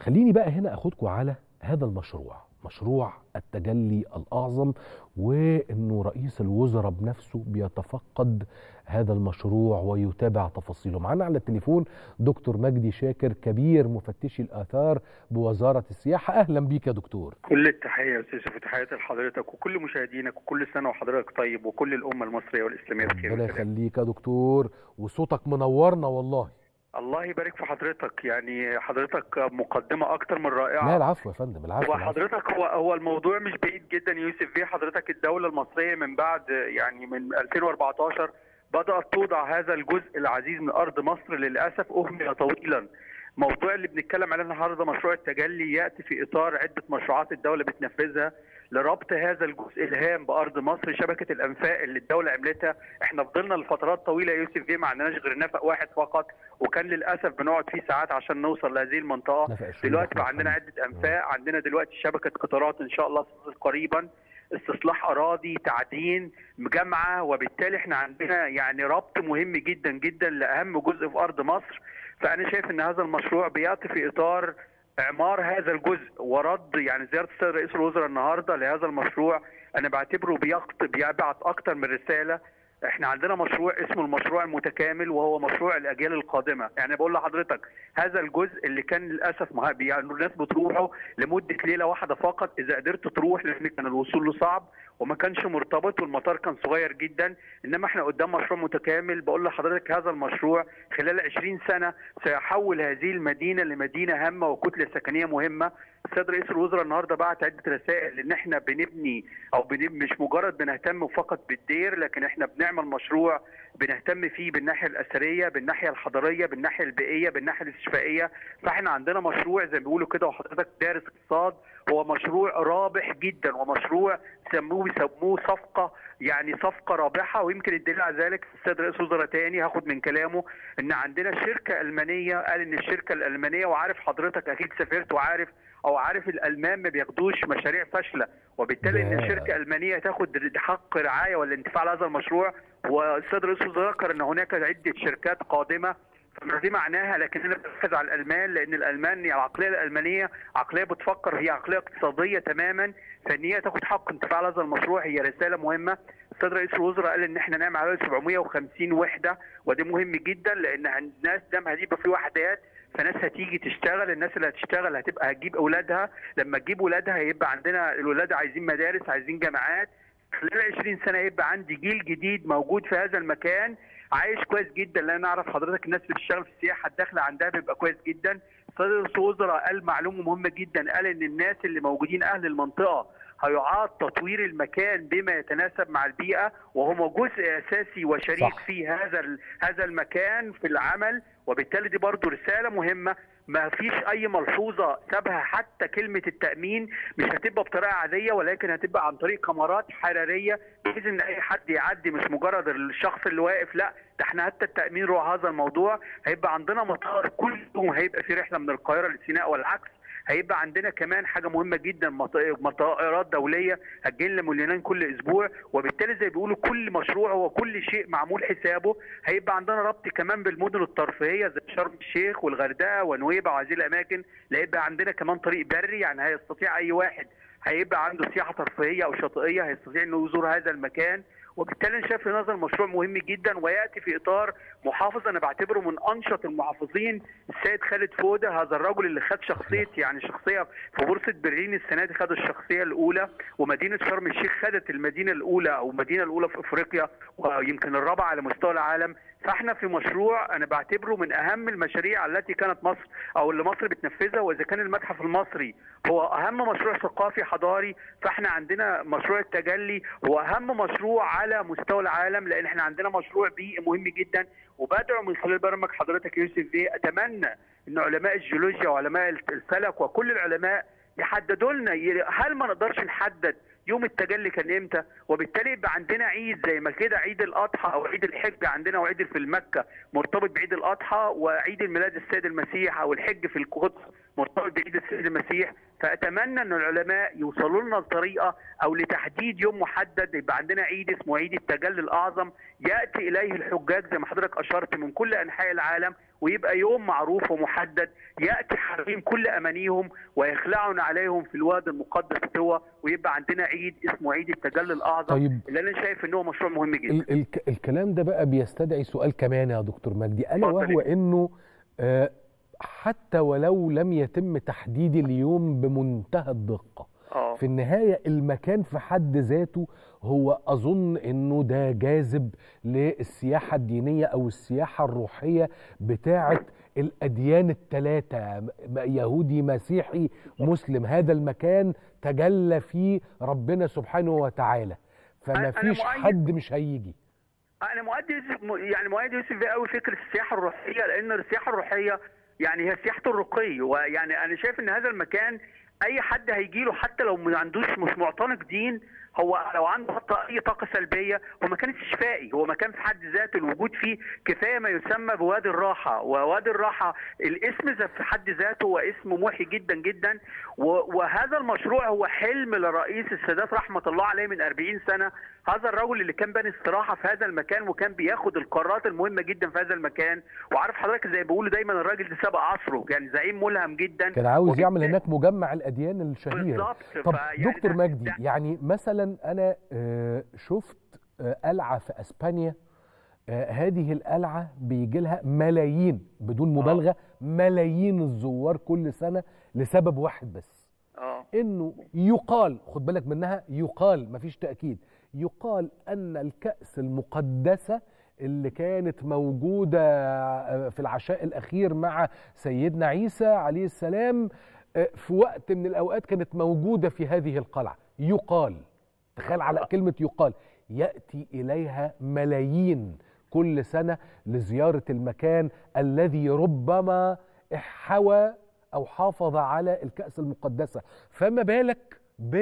خليني بقى هنا اخدكم على هذا المشروع مشروع التجلي الاعظم وانه رئيس الوزراء بنفسه بيتفقد هذا المشروع ويتابع تفاصيله معانا على التليفون دكتور مجدي شاكر كبير مفتشي الاثار بوزاره السياحه اهلا بيك يا دكتور كل التحيه يا استاذ يوسف تحياتي لحضرتك وكل مشاهدينك وكل سنه وحضرتك طيب وكل الامه المصريه والاسلاميه بخير ربنا وسلام. يخليك يا دكتور وصوتك منورنا والله الله يبارك في حضرتك يعني حضرتك مقدمه اكتر من رائعه لا العفو يا فندم العفو, العفو. وحضرتك هو هو الموضوع مش بعيد جدا يوسف بيه حضرتك الدوله المصريه من بعد يعني من 2014 بدات توضع هذا الجزء العزيز من ارض مصر للاسف اهمل طويلا الموضوع اللي بنتكلم عليه النهارده مشروع التجلي ياتي في اطار عده مشروعات الدوله بتنفذها لربط هذا الجزء الهام بارض مصر شبكه الانفاق اللي الدوله عملتها احنا فضلنا لفترات طويله يا يوسف بيه ما عندناش غير نفق واحد فقط وكان للاسف بنقعد فيه ساعات عشان نوصل لهذه المنطقه نفق الشروق دلوقتي بقى أحمد عندنا حمد. عده انفاق عندنا دلوقتي شبكه قطارات ان شاء الله تصل قريبا استصلاح اراضي تعدين مجامعه وبالتالي احنا عندنا يعني ربط مهم جدا جدا لاهم جزء في ارض مصر فانا شايف ان هذا المشروع بياتي في اطار اعمار هذا الجزء ورد يعني زياره السيد رئيس الوزراء النهارده لهذا المشروع انا بعتبره بيقط بيبعت اكتر من رساله احنا عندنا مشروع اسمه المشروع المتكامل وهو مشروع الاجيال القادمه يعني بقول لحضرتك هذا الجزء اللي كان للاسف مه- يعني الناس بتروحه لمده ليله واحده فقط اذا قدرت تروح لان كان الوصول له صعب وما كانش مرتبط والمطار كان صغير جدا انما احنا قدام مشروع متكامل بقول لحضرتك هذا المشروع خلال 20 سنه سيحول هذه المدينه لمدينه هامه وكتله سكنيه مهمه السيد رئيس الوزراء النهارده بعت عده رسائل ان احنا بنبني او بنب... مش مجرد بنهتم فقط بالدير لكن احنا بنعمل مشروع بنهتم فيه بالناحيه الاثريه بالناحيه الحضاريه بالناحيه البيئيه بالناحيه الاستشفائيه فاحنا عندنا مشروع زي ما بيقولوا كده وحضرتك دارس اقتصاد هو مشروع رابح جدا ومشروع سموه بيسموه صفقه يعني صفقه رابحه ويمكن الدليل على ذلك السيد رئيس وزراء تاني هاخد من كلامه ان عندنا شركه المانيه قال ان الشركه الالمانيه وعارف حضرتك اكيد سافرت وعارف او عارف الالمان ما بياخدوش مشاريع فاشله وبالتالي ان ده- الشركه الالمانيه تاخد حق رعايه والانتفاع على هذا المشروع والسيد رئيس الوزراء ذكر ان هناك عده شركات قادمه فدي معناها لكن انا بركز على الالمان لان الالمان العقليه الالمانيه عقليه بتفكر هي عقليه اقتصاديه تماما فان هي تاخد حق انتفاع على هذا المشروع هي رساله مهمه السيد رئيس الوزراء قال ان احنا نعمل حوالي 750 وحده وده مهم جدا لان الناس دام هتبقى في وحدات فناس هتيجي تشتغل الناس اللي هتشتغل هتبقى هتجيب اولادها لما تجيب اولادها هيبقى عندنا الولاد عايزين مدارس عايزين جامعات خلال 20 سنه هيبقى عندي جيل جديد موجود في هذا المكان عايش كويس جدا لان انا اعرف حضرتك الناس اللي بتشتغل في السياحه الدخل عندها بيبقى كويس جدا السيد رئيس الوزراء قال معلومه مهمه جدا قال ان الناس اللي موجودين اهل المنطقه هيعاد تطوير المكان بما يتناسب مع البيئه وهو جزء اساسي وشريك صح. في هذا ال- هذا المكان في العمل وبالتالي دي برضو رساله مهمه ما فيش اي ملحوظه سابها حتى كلمه التامين مش هتبقى بطريقه عاديه ولكن هتبقى عن طريق كاميرات حراريه بحيث ان اي حد يعدي مش مجرد الشخص اللي واقف لا ده احنا حتى التامين روح هذا الموضوع هيبقى عندنا مطار كل يوم هيبقى في رحله من القاهره لسيناء والعكس هيبقى عندنا كمان حاجه مهمه جدا مط- مطائرات دوليه هتجي لنا من اليونان كل اسبوع وبالتالي زي بيقولوا كل مشروع هو كل شيء معمول حسابه هيبقى عندنا ربط كمان بالمدن الترفيهيه زي شرم الشيخ والغردقه ونويبع وهذه الاماكن لا يبقى عندنا كمان طريق بري يعني هيستطيع اي واحد هيبقى عنده سياحه ترفيهيه او شاطئيه هيستطيع انه يزور هذا المكان وبالتالي انا شايف ان هذا المشروع مهم جدا وياتي في اطار محافظ انا بعتبره من انشط المحافظين السيد خالد فوده هذا الرجل اللي خد شخصيه يعني شخصيه في بورصه برلين السنه دي خد الشخصيه الاولى ومدينه شرم الشيخ خدت المدينه الاولى او المدينه الاولى في افريقيا ويمكن الرابعه على مستوى العالم فاحنا في مشروع انا بعتبره من اهم المشاريع التي كانت مصر او اللي مصر بتنفذها واذا كان المتحف المصري هو اهم مشروع ثقافي حضاري فاحنا عندنا مشروع التجلي هو اهم مشروع على مستوى العالم لان احنا عندنا مشروع بيئي مهم جدا وبدعو من خلال برنامج حضرتك يوسف بيه اتمنى ان علماء الجيولوجيا وعلماء الفلك وكل العلماء يحددوا لنا ي- هل ما نقدرش نحدد يوم التجلي كان امتى وبالتالي يبقى عندنا عيد زي ما كده عيد الاضحى او عيد الحج عندنا وعيد في المكه مرتبط بعيد الاضحى وعيد الميلاد السيد المسيح او الحج في القدس مرتبط بعيد السيد المسيح فاتمنى ان العلماء يوصلوا لنا لطريقه او لتحديد يوم محدد يبقى عندنا عيد اسمه عيد التجلي الاعظم ياتي اليه الحجاج زي ما حضرتك اشرت من كل انحاء العالم ويبقى يوم معروف ومحدد ياتي حريم كل امانيهم ويخلعون عليهم في الواد المقدس سوى ويبقى عندنا عيد اسمه عيد التجلي الاعظم طيب. اللي انا شايف ان هو مشروع مهم جدا ال ال الكلام ده بقى بيستدعي سؤال كمان يا دكتور مجدي الا اتفضل وهو يا انه آه حتى ولو لم يتم تحديد اليوم بمنتهى الدقه اه في النهايه المكان في حد ذاته هو اظن انه ده جاذب للسياحه الدينيه او السياحه الروحيه بتاعه الاديان الثلاثه يهودي مسيحي مسلم هذا المكان تجلى فيه ربنا سبحانه وتعالى فما أنا فيش مؤيد. حد مش هيجي انا مؤيد يعني مؤيد يوسف بيه قوي فكره السياحه الروحيه لان السياحه الروحيه يعني هي سياحه الرقي ويعني انا شايف ان هذا المكان اي حد هيجي له حتى لو ما عندوش مش معتنق دين هو لو عنده حتى اي طاقه سلبيه هو مكان استشفائي هو مكان في حد ذاته الوجود فيه كفايه ما يسمى بوادي الراحه ووادي الراحه الاسم ذا في حد ذاته هو اسم موحي جدا جدا و- وهذا المشروع هو حلم لرئيس السادات رحمه الله عليه من 40 سنه هذا الرجل اللي كان باني استراحه في هذا المكان وكان بياخد القرارات المهمه جدا في هذا المكان وعارف حضرتك زي بيقولوا دايما الراجل ده سبق عصره يعني زعيم ملهم جدا كان عاوز يعمل وبالتالي- هناك مجمع الاديان الشهير بالظبط طب فيعني دكتور ده- مجدي ده- يعني مثلا انا آه، شفت آه، قلعه في اسبانيا آه، هذه القلعه بيجي لها ملايين بدون مبالغه ملايين الزوار كل سنه لسبب واحد بس اه انه يقال خد بالك منها يقال مفيش تاكيد يقال ان الكاس المقدسه اللي كانت موجوده آه، في العشاء الاخير مع سيدنا عيسى عليه السلام آه، في وقت من الاوقات كانت موجوده في هذه القلعه يقال تخيل على كلمه يقال ياتي اليها ملايين كل سنه لزياره المكان الذي ربما حوى او حافظ على الكاس المقدسه فما بالك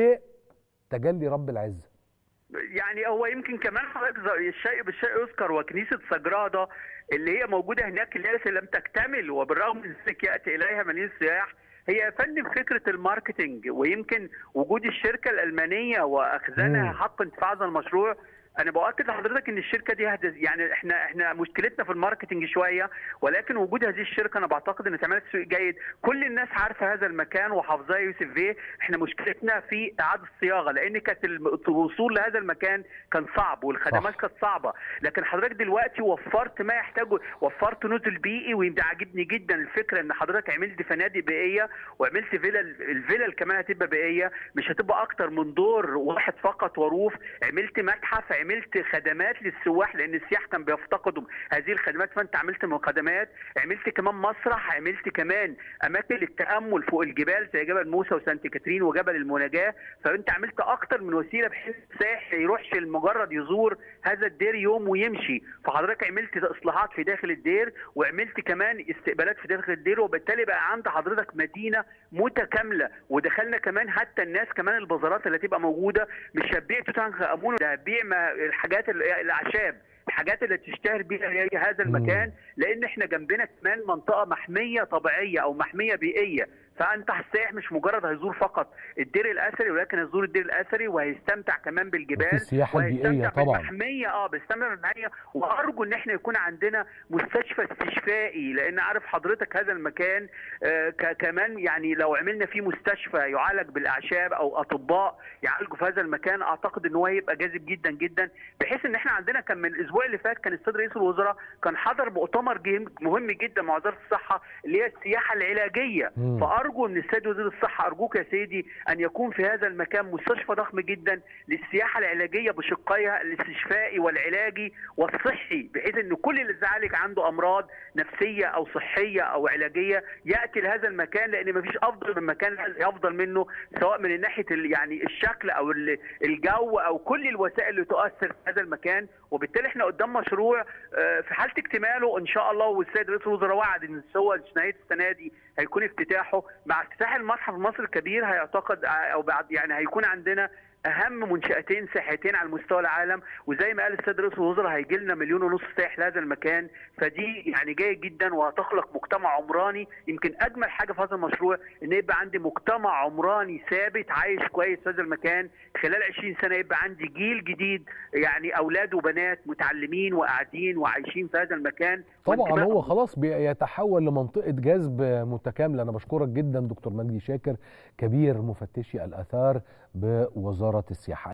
بتجلي رب العزه يعني هو يمكن كمان حضرتك زي الشيء بالشيء يذكر وكنيسه سجراده اللي هي موجوده هناك اللي لسه لم تكتمل وبالرغم من ذلك ياتي اليها ملايين السياح هي يا فندم فكره الماركتينج ويمكن وجود الشركه الالمانيه واخذانها مم. حق انتفاع هذا المشروع انا باكد لحضرتك ان الشركه دي هدز يعني احنا احنا مشكلتنا في الماركتنج شويه ولكن وجود هذه الشركه انا بعتقد ان تعمل تسويق جيد كل الناس عارفه هذا المكان وحافظاه يوسف بيه احنا مشكلتنا في اعاده الصياغه لان كانت الم- الوصول لهذا المكان كان صعب والخدمات صح. كانت صعبه لكن حضرتك دلوقتي وفرت ما يحتاجه وفرت نزل بيئي وده عاجبني جدا الفكره ان حضرتك عملت فنادق بيئيه وعملت فيلل الفيلل كمان هتبقى بيئيه مش هتبقى اكتر من دور واحد فقط وروف عملت متحف عملت خدمات للسواح لان السياح كان بيفتقدوا هذه الخدمات فانت عملت من خدمات عملت كمان مسرح عملت كمان اماكن للتامل فوق الجبال زي جبل موسى وسانت كاترين وجبل المناجاه فانت عملت اكتر من وسيله بحيث السائح ما يروحش لمجرد يزور هذا الدير يوم ويمشي فحضرتك عملت اصلاحات في داخل الدير وعملت كمان استقبالات في داخل الدير وبالتالي بقى عند حضرتك مدينه متكامله ودخلنا كمان حتى الناس كمان البازارات اللي هتبقى موجوده مش هتبيع توت عنخ امون ده هتبيع ما- الحاجات ال- الاعشاب الحاجات اللي تشتهر بيها هي هذا المكان لان احنا جنبنا كمان منطقه محميه طبيعيه او محميه بيئيه فانت السائح مش مجرد هيزور فقط الدير الاثري ولكن هيزور الدير الاثري وهيستمتع كمان بالجبال وفي السياحة البيئية وهيستمتع طبعاً. بالمحميه اه بيستمتع بالمحميه وارجو ان احنا يكون عندنا مستشفى استشفائي لان عارف حضرتك هذا المكان آه ك- كمان يعني لو عملنا فيه مستشفى يعالج بالاعشاب او اطباء يعالجوا في هذا المكان اعتقد ان هو هيبقى جاذب جدا جدا بحيث ان احنا عندنا كان من الاسبوع اللي فات كان السيد رئيس الوزراء كان حضر مؤتمر جيم- مهم جدا مع وزاره الصحه اللي هي السياحه العلاجيه مم. فارجو من السيد وزير الصحه ارجوك يا سيدي ان يكون في هذا المكان مستشفى ضخم جدا للسياحه العلاجيه بشقيها الاستشفائي والعلاجي والصحي بحيث ان كل اللي زعلك عنده امراض نفسيه او صحيه او علاجيه ياتي لهذا المكان لان مفيش افضل من مكان افضل منه سواء من ناحيه ال- يعني الشكل او ال- الجو او كل الوسائل اللي تؤثر في هذا المكان وبالتالي احنا قدام مشروع آه، في حاله اكتماله ان شاء الله والسيد رئيس الوزراء وعد ان هو نهايه السنه دي هيكون افتتاحه مع افتتاح المتحف المصري الكبير هيعتقد او بعد يعني هيكون عندنا اهم منشاتين سياحيتين على مستوى العالم وزي ما قال السيد رئيس الوزراء هيجي لنا مليون ونص سائح لهذا المكان فدي يعني جيد جدا وهتخلق مجتمع عمراني يمكن اجمل حاجه في هذا المشروع ان يبقى عندي مجتمع عمراني ثابت عايش كويس في هذا المكان خلال 20 سنه يبقى عندي جيل جديد يعني اولاد وبنات متعلمين وقاعدين وعايشين في هذا المكان طبعا هو خلاص بيتحول لمنطقه جذب متكامله انا بشكرك جدا دكتور مجدي شاكر كبير مفتشي الاثار بوزاره السياحه